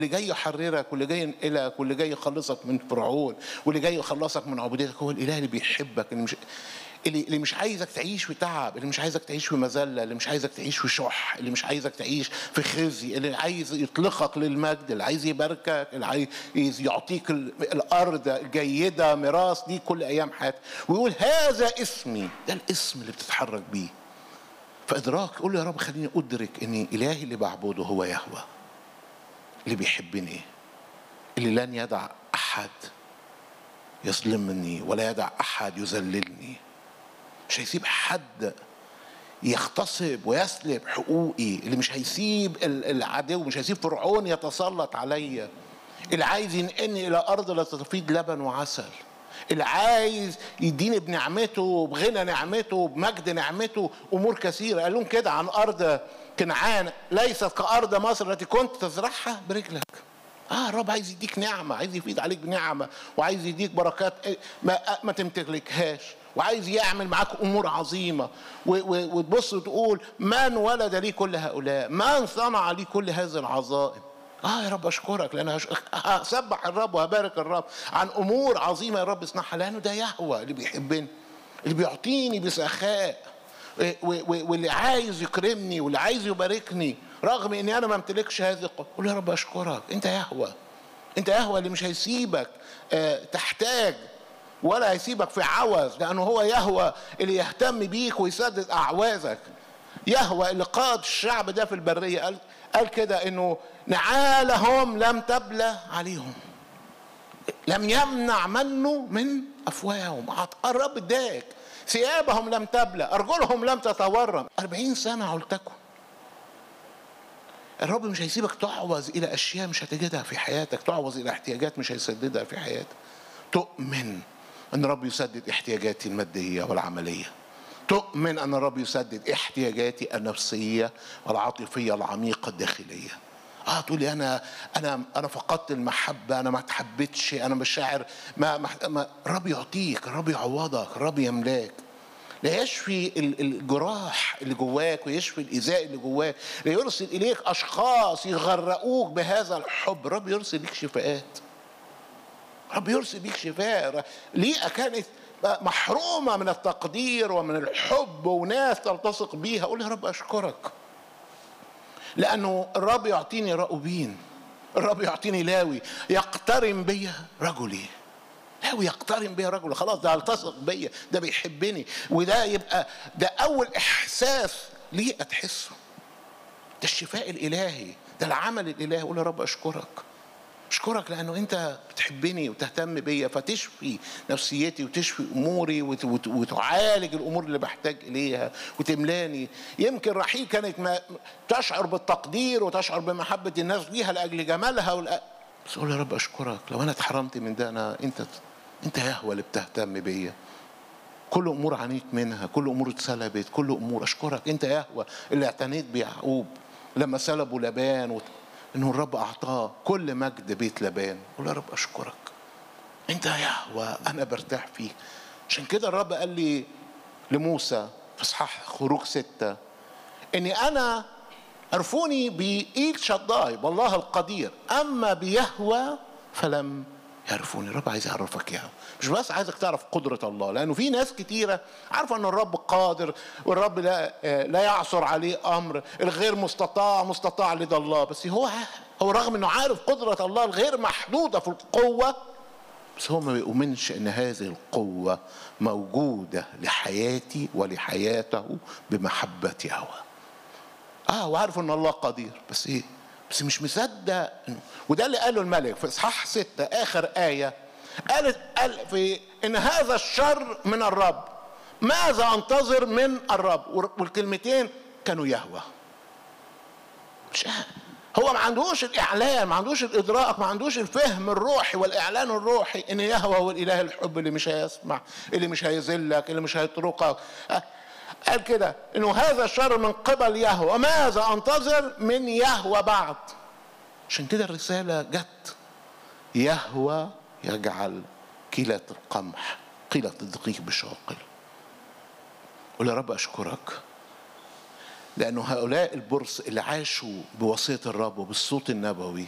اللي جاي يحررك واللي جاي ينقلك واللي جاي يخلصك من فرعون واللي جاي يخلصك من عبوديتك هو الاله اللي بيحبك اللي مش اللي, اللي مش عايزك تعيش في تعب اللي مش عايزك تعيش في مذله اللي مش عايزك تعيش في شح اللي مش عايزك تعيش في خزي اللي عايز يطلقك للمجد اللي عايز يباركك اللي عايز يعطيك ال- الارض الجيده ميراث دي كل ايام حياتك ويقول هذا اسمي ده الاسم اللي بتتحرك بيه فادراك قول له يا رب خليني ادرك ان الهي اللي بعبده هو يهوه اللي بيحبني اللي لن يدع احد يظلمني ولا يدع احد يذللني مش هيسيب حد يغتصب ويسلب حقوقي اللي مش هيسيب ال- العدو مش هيسيب فرعون يتسلط عليا اللي عايز ينقلني الى ارض لا تفيض لبن وعسل اللي عايز يديني بنعمته بغنى نعمته بمجد نعمته امور كثيره قال لهم كده عن ارض كنعان ليست كارض مصر التي كنت تزرعها برجلك اه الرب عايز يديك نعمه عايز يفيد عليك بنعمه وعايز يديك بركات إيه ما, ما تمتلكهاش وعايز يعمل معاك امور عظيمه و- و- وتبص وتقول من ولد لي كل هؤلاء من صنع لي كل هذه العظائم اه يا رب اشكرك لان هش- هسبح الرب وهبارك الرب عن امور عظيمه يا رب اصنعها لانه ده يهوى اللي بيحبني اللي بيعطيني بسخاء و- و- واللي عايز يكرمني واللي عايز يباركني رغم اني انا ما امتلكش هذه القوه قول يا رب اشكرك انت يهوى انت يهوى اللي مش هيسيبك آه، تحتاج ولا هيسيبك في عوز لانه هو يهوى اللي يهتم بيك ويسدد اعوازك يهوى اللي قاد الشعب ده في البريه قال قال كده انه نعالهم لم تبلى عليهم لم يمنع منه من افواههم عط- الرب اداك ثيابهم لم تبلى ارجلهم لم تتورم أربعين سنه علتكم الرب مش هيسيبك تعوز الى اشياء مش هتجدها في حياتك تعوز الى احتياجات مش هيسددها في حياتك تؤمن ان الرب يسدد احتياجاتي الماديه والعمليه تؤمن ان الرب يسدد احتياجاتي النفسيه والعاطفيه العميقه الداخليه اه تقولي انا انا انا فقدت المحبه انا ما اتحبتش انا مش شاعر ما, ما, ما الرب يعطيك الرب يعوضك الرب يملاك لا يشفي ال- الجراح اللي جواك ويشفي الايذاء اللي جواك لا يرسل اليك اشخاص يغرقوك بهذا الحب الرب يرسل لك شفاءات رب يرسل بيك شفاء ليئة كانت محرومة من التقدير ومن الحب وناس تلتصق بيها قول يا رب أشكرك لأنه الرب يعطيني رأوبين الرب يعطيني لاوي يقترن بيا رجلي لاوي يقترن بيا رجل خلاص ده يلتصق بيا ده بيحبني وده يبقى ده أول إحساس ليه تحسه ده الشفاء الإلهي ده العمل الإلهي قول يا رب أشكرك اشكرك لانه انت بتحبني وتهتم بيا فتشفي نفسيتي وتشفي اموري وت- وت- وتعالج الامور اللي بحتاج اليها وتملاني يمكن رحيل كانت ما تشعر بالتقدير وتشعر بمحبه الناس ليها لاجل جمالها والأ... بس اقول يا رب اشكرك لو انا اتحرمت من ده انا انت انت يهوى اللي بتهتم بيا كل امور عانيت منها كل امور اتسلبت كل امور اشكرك انت يهوى اللي اعتنيت بيعقوب لما سلبوا لبان وت... انه الرب اعطاه كل مجد بيت لبان قول يا رب اشكرك انت يهوى انا برتاح فيك عشان كده الرب قال لي لموسى في اصحاح خروج ستة اني انا عرفوني بإيل شداي بالله القدير اما بيهوى فلم يعرفوني الرب عايز يعرفك يهوى مش بس عايزك تعرف قدرة الله لأنه في ناس كتيرة عارفة أن الرب قادر والرب لا لا يعثر عليه أمر الغير مستطاع مستطاع لدى الله بس هو هو رغم أنه عارف قدرة الله الغير محدودة في القوة بس هو ما بيؤمنش ان هذه القوة موجودة لحياتي ولحياته بمحبة يهوه اه وعارف ان الله قدير بس ايه بس مش مصدق إنه- وده اللي قاله الملك في اصحاح ستة اخر آية قالت قال في ان هذا الشر من الرب ماذا انتظر من الرب والكلمتين كانوا يهوى مش هو ما عندوش الاعلان ما عندوش الادراك ما عندوش الفهم الروحي والاعلان الروحي ان يهوى هو الاله الحب اللي مش هيسمع اللي مش هيذلك اللي مش هيتركك أه، قال كده انه هذا الشر من قبل يهوى وماذا انتظر من يهوى بعد عشان كده الرساله جت يهوى يجعل كيلة القمح قيلة الدقيق بشاقل قول يا رب اشكرك لأنه هؤلاء البرص اللي عاشوا بوصية الرب وبالصوت النبوي